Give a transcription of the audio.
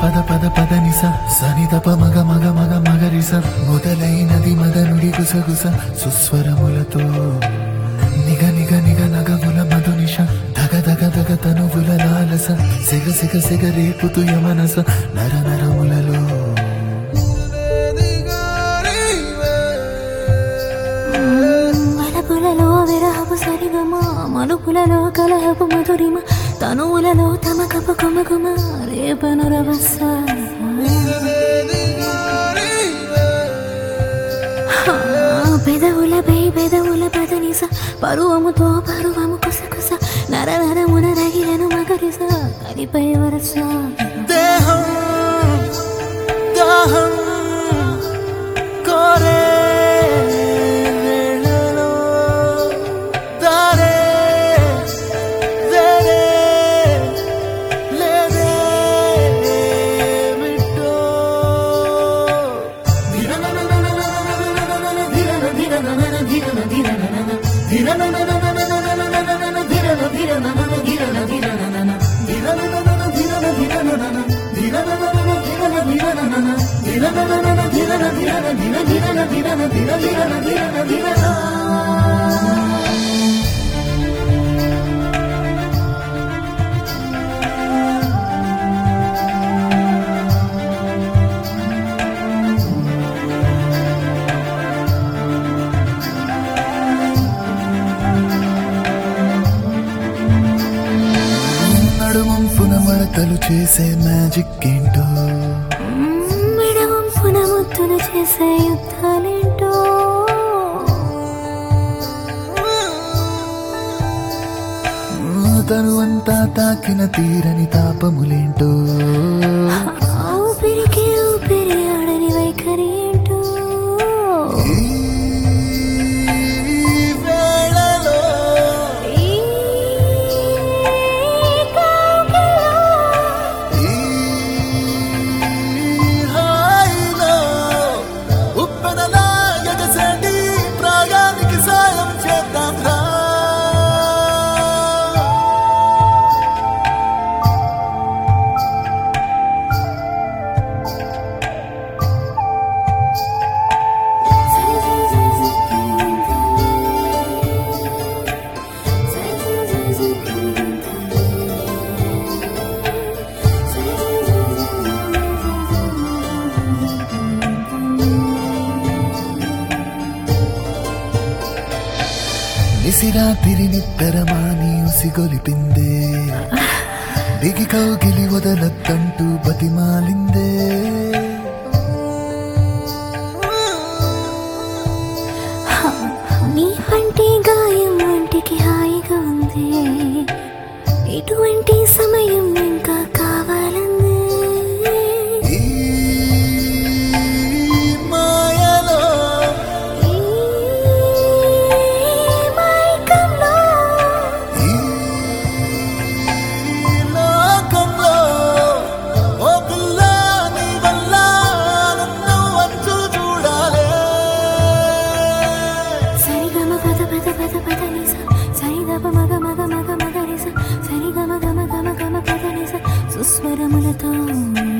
పద పద పద నిస సని తప మగ మగ మగ మగరిస మొదలైనది మదనుడి గుసగుస సుస్వరములతో నిగ నిగ నిగ నగముల మధునిష దగ దగ దగ తనువుల లాలస సిగ సిగ సిగ రేపుతు యమనస నర నరములలో వలపులలో విరహపు సరిగమ మలుపులలో కలహపు మధురిమ తనువులలో తమ కప కుమకుమ రేపను రవస్స పెదవులపై పెదవుల పదనిస పరువముతో పరువము కుసకుస నర నరమున రగిలను మగరిస కలిపై వరస దేహం దాహం కోరే వేళలో దారే వేరే లేదే మిట్టో నడుమంపున మడతలు చేసే మ్యాజిక్ ఏంటో మెడవంపున ముద్దులు చేసే యుద్ధాలేంటో తను అంతా తాకిన తీరని తాపములేంటో ఆ ఊపిరికి ఊపిరి ఆడని వైఖరి ఏంటో ఈ వేళలో ఈ కౌగిలిలో ఈ హాయిలో ఉప్పెనలా ఎగసేటి ప్రాయానికి సాయం చేద్దాం రా నిసిరాతిరి నిత్తరమాని ఉసిగొలిపిందే దిగి కౌగిలి వదలత్తంటూ బతిమాలిందే నీ వంటి గాయం వంటికి హాయిగా ఉంది ఇటువంటి సమయం ఇంకా కావాలంది ఈ మాయలో ఈ మైకంలో ఈ లోకంలో ఓ పిల్ల నీ వల్ల నన్ను వంచు చూడాలే సరిగమ పద పద పద పద నిస సరిగమ మగ మగ మగ మగ నిస సరిగమ గమ గమ గమ పద నిస సుస్వరములతో